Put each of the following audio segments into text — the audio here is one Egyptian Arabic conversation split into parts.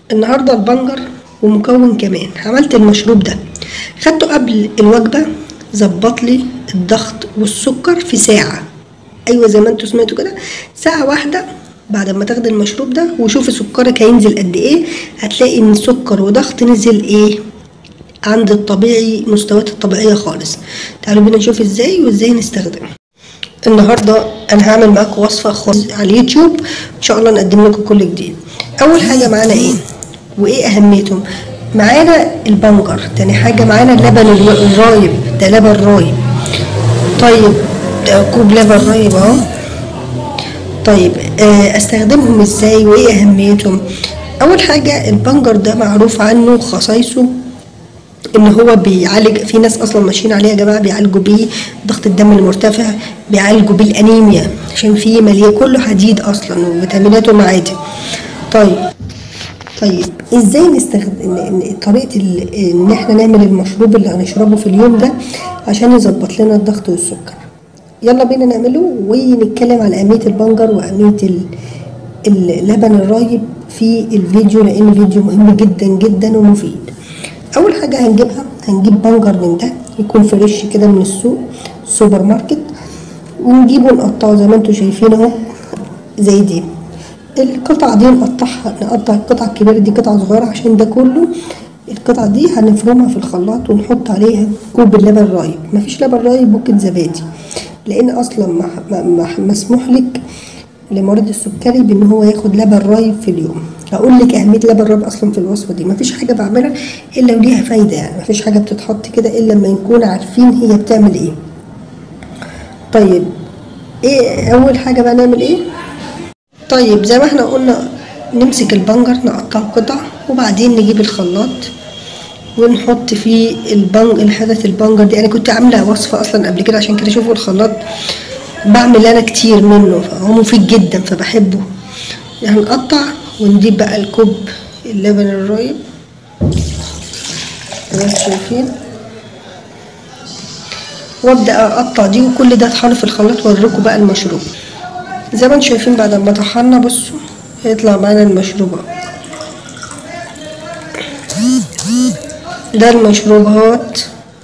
النهارده البنجر ومكون كمان عملت المشروب ده خدته قبل الوجبه ظبط لي الضغط والسكر في ساعه ايوه زي ما انتوا سمعتوا كده ساعه واحده بعد ما تاخد المشروب ده وشوفي سكرك هينزل قد ايه هتلاقي ان السكر وضغط نزل ايه عند الطبيعي مستويات الطبيعيه خالص تعالوا بينا نشوف ازاي وازاي نستخدمه النهارده انا هعمل معاكم وصفه خاصه على اليوتيوب ان شاء الله نقدم لكم كل جديد اول حاجه معانا ايه وايه اهميتهم معانا البنجر تاني حاجه معانا اللبن الو- الرايب ده لبن رايب طيب ده كوب لبن رايب اهو طيب آه، استخدمهم ازاي وايه اهميتهم اول حاجه البنجر ده معروف عنه خصائصه ان هو بيعالج في ناس اصلا ماشيين عليه يا جماعه بيعالجوا بيه ضغط الدم المرتفع بيعالجوا بيه الانيميا عشان فيه مليء كله حديد اصلا وفيتامينات ومعادن طيب طيب ازاي نستخدم إن- إن- طريقه ال- ان احنا نعمل المشروب اللي هنشربه في اليوم ده عشان يظبط لنا الضغط والسكر يلا بينا نعمله ونتكلم عن اهميه البنجر واهميه ال- اللبن الرايب في الفيديو لان الفيديو مهم جدا جدا ومفيد اول حاجه هنجيبها هنجيب بنجر من ده يكون فريش كده من السوق السوبر ماركت ونجيبه نقطعه زي ما انتم شايفين اهو زي دي القطعة دي نقطعها نقطع القطعة الكبيرة دي قطعة صغيرة عشان ده كله القطعة دي هنفرمها في الخلاط ونحط عليها كوب اللبن رايب مفيش لبن رايب ممكن زبادي لأن أصلا مح- م- مح- مسموح لك لمريض السكري بإن هو ياخد لبن رايب في اليوم هقول لك أهمية لبن رايب أصلا في الوصفة دي مفيش حاجة بعملها إلا وليها فايدة يعني مفيش حاجة بتتحط كده إلا لما نكون عارفين هي بتعمل إيه طيب إيه أول حاجة بقى نعمل إيه طيب زي ما احنا قلنا نمسك البنجر نقطعه قطع وبعدين نجيب الخلاط ونحط فيه البنج الحدث البنجر دي انا كنت عامله وصفه اصلا قبل كده عشان كده شوفوا الخلاط بعمل انا كتير منه فهو مفيد جدا فبحبه هنقطع ونجيب بقى الكوب اللبن الرايب بس شايفين وابدا اقطع دي وكل ده اتحط في الخلاط واوريكم بقى المشروب زي ما انتم شايفين بعد ما طحنا بصوا هيطلع معانا المشروب اهو. ده المشروب اهوت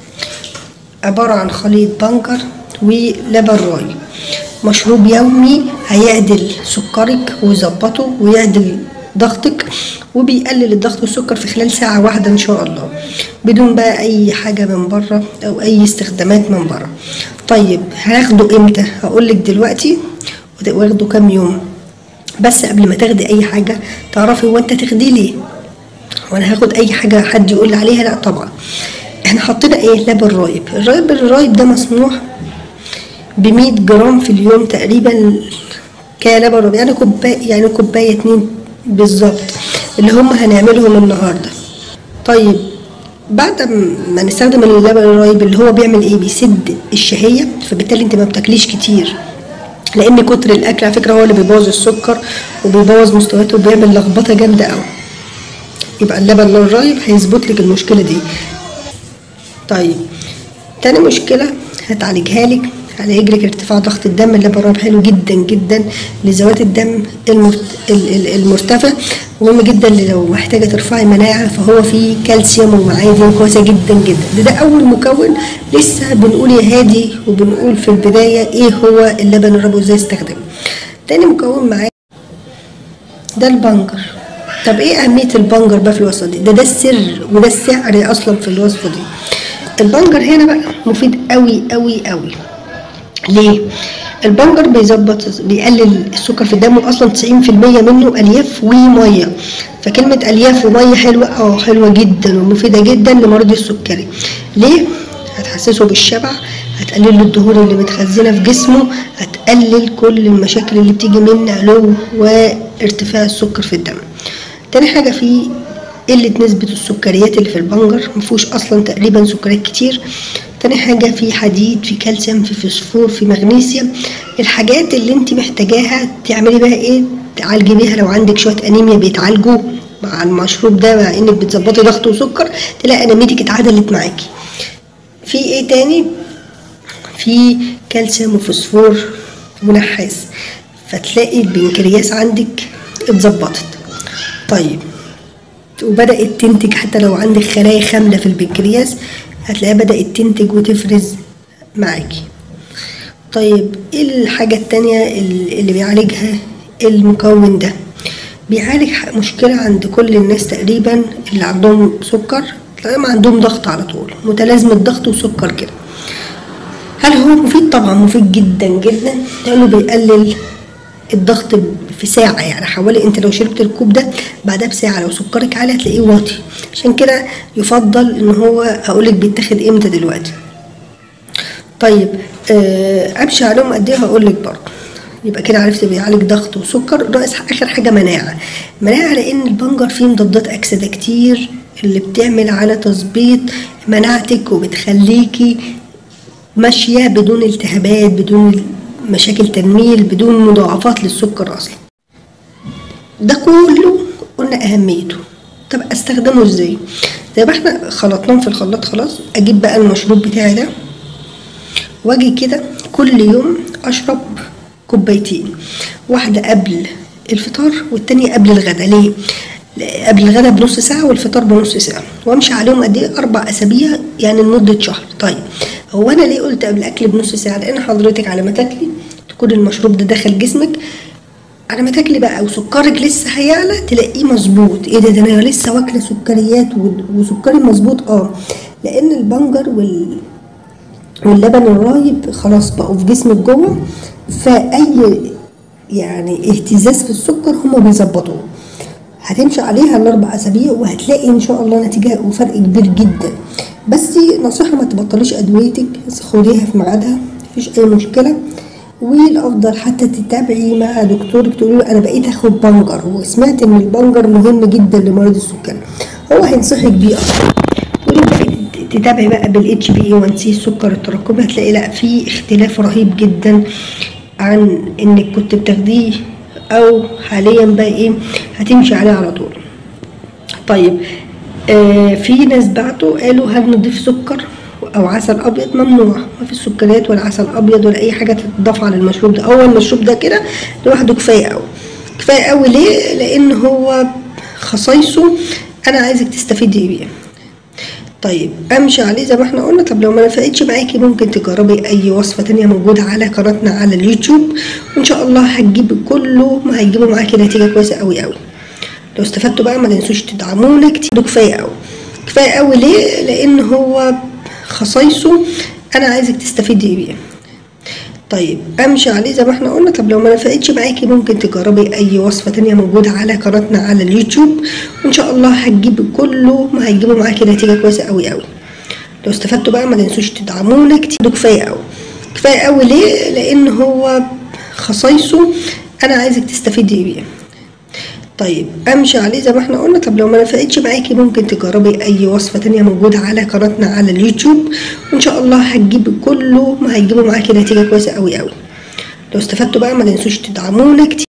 عبارة عن خليط بنجر ولبن راي مشروب يومي هيعدل سكرك ويظبطه ويعدل ضغطك وبيقلل الضغط والسكر في خلال ساعة واحدة إن شاء الله بدون بقى أي حاجة من بره أو أي استخدامات من بره طيب هاخده إمتى هقولك دلوقتي واخده كام يوم بس قبل ما تاخدي أي حاجة تعرفي هو أنت تاخديه ليه وانا هاخد اي حاجه حد يقول لي عليها لا طبعا احنا حطينا ايه لبن رايب الرايب الرايب ده مسموح ب 100 جرام في اليوم تقريبا كلبن رايب يعني كوبايه يعني كوبايه اتنين بالظبط اللي هم هنعملهم النهارده طيب بعد ما نستخدم اللبن الرايب اللي هو بيعمل ايه بيسد الشهيه فبالتالي انت ما بتاكليش كتير لان كتر الاكل على فكره هو اللي بيبوظ السكر وبيبوظ مستوياته وبيعمل لخبطه جامده قوي يبقى اللبن الرايب هيظبط لك المشكله دي طيب تاني مشكله هتعالجها لك هيعالج لك ارتفاع ضغط الدم اللبن الرايب حلو جدا جدا لذوات الدم المرت... ال- ال- المرتفع مهم جدا لو محتاجه ترفعي مناعه فهو فيه كالسيوم ومعادن كويسه جدا جدا ده, ده اول مكون لسه بنقول يا هادي وبنقول في البدايه ايه هو اللبن الرايب وازاي استخدمه تاني مكون معايا ده البنجر طب ايه اهميه البنجر بقى في الوصفه دي ده ده السر وده السعر اصلا في الوصفه دي البنجر هنا بقى مفيد قوي قوي قوي ليه البنجر بيظبط بيقلل السكر في الدم واصلا 90% منه الياف وميه فكلمه الياف وميه حلوه اه حلوه جدا ومفيده جدا لمريض السكري ليه هتحسسه بالشبع هتقلل له الدهون اللي متخزنه في جسمه هتقلل كل المشاكل اللي بتيجي من علو وارتفاع السكر في الدم تاني حاجه في قلة نسبة السكريات اللي في البنجر مفيهوش أصلا تقريبا سكريات كتير تاني حاجة في حديد في كالسيوم في فوسفور في مغنيسيوم الحاجات اللي انت محتاجاها تعملي بيها ايه تعالجي بيها لو عندك شوية أنيميا بيتعالجوا مع المشروب ده مع انك بتظبطي ضغط وسكر تلاقي انيميتك اتعدلت معاكي في ايه تاني في كالسيوم وفوسفور ونحاس فتلاقي البنكرياس عندك اتظبطت طيب وبدأت تنتج حتى لو عندك خلايا خاملة في البنكرياس هتلاقيها بدأت تنتج وتفرز معاكي طيب ايه الحاجة التانية اللي بيعالجها المكون ده بيعالج مشكلة عند كل الناس تقريبا اللي عندهم سكر تلاقيهم عندهم ضغط على طول متلازمة ضغط وسكر كده هل هو مفيد طبعا مفيد جدا جدا لانه بيقلل الضغط في ساعة يعني حوالي انت لو شربت الكوب ده بعدها بساعة لو سكرك عالي هتلاقيه واطي عشان كده يفضل ان هو هقولك بيتاخد امتى دلوقتي طيب آه امشي عليهم قد ايه هقولك برضه يبقى كده عرفت بيعالج ضغط وسكر ناقص اخر حاجه مناعه مناعه لان البنجر فيه مضادات اكسده كتير اللي بتعمل على تظبيط مناعتك وبتخليكي ماشيه بدون التهابات بدون مشاكل تنميل بدون مضاعفات للسكر اصلا ده كله قلنا اهميته طب استخدمه ازاي زي ما احنا خلطناهم في الخلاط خلاص اجيب بقى المشروب بتاعي ده واجي كده كل يوم اشرب كوبايتين واحدة قبل الفطار والتانية قبل الغدا ليه؟ قبل الغدا بنص ساعة والفطار بنص ساعة وامشي عليهم قد ايه أربع أسابيع يعني لمدة شهر طيب هو أنا ليه قلت قبل الأكل بنص ساعة؟ لأن حضرتك على ما تاكلي تكون المشروب ده دخل جسمك على ما تاكلي بقى وسكرك لسه هيعلى تلاقيه مظبوط ايه ده ده انا لسه واكله سكريات وسكري مظبوط اه لان البنجر وال واللبن الرايب خلاص بقوا في جسمك جوه فاي يعني اهتزاز في السكر هما بيظبطوه هتمشي عليها الاربع اسابيع وهتلاقي ان شاء الله نتيجه وفرق كبير جدا بس نصيحه ما تبطليش ادويتك بس خديها في ميعادها مفيش اي مشكله والافضل حتى تتابعي مع دكتورك تقولي له انا بقيت اخد بنجر وسمعت ان البنجر مهم جدا لمريض السكر هو هينصحك بيه اكتر تتابعي بقى بالاتش بي اي 1 سي السكر التراكمي هتلاقي لا في اختلاف رهيب جدا عن انك كنت بتاخديه او حاليا بقى ايه هتمشي عليه على طول طيب آه في ناس بعتوا قالوا هل نضيف سكر او عسل ابيض ممنوع ما فيش سكريات ولا عسل ابيض ولا اي حاجه تتضاف على المشروب ده اول المشروب ده كده لوحده كفايه قوي كفايه قوي ليه لان هو خصائصه انا عايزك تستفيدي بيه طيب امشي عليه زي ما احنا قلنا طب لو ما نفعتش معاكي ممكن تجربي اي وصفه تانية موجوده على قناتنا على اليوتيوب وان شاء الله هتجيب كله ما هيجيبوا معاكي نتيجه كويسه قوي قوي لو استفدتوا بقى ما تنسوش تدعمونا كتير كفايه قوي كفايه قوي ليه لان هو خصائصه انا عايزك تستفيدي بيه طيب امشي عليه زي ما احنا قلنا طب لو ما نفعتش معاكي ممكن تجربي اي وصفه تانية موجوده على قناتنا على اليوتيوب وان شاء الله هتجيب كله ما هيجيبوا معاكي نتيجه كويسه قوي قوي لو استفدتوا بقى ما تنسوش تدعمونا كتير كفايه قوي كفايه قوي ليه لان هو خصائصه انا عايزك تستفيدي بيه طيب امشي عليه زي ما احنا قلنا طب لو ما نفعتش معاكي ممكن تجربي اي وصفه تانية موجوده على قناتنا على اليوتيوب وان شاء الله هتجيب كله ما هيجيبوا معاكي نتيجه كويسه قوي قوي لو استفدتوا بقى ما تنسوش تدعمونا كتير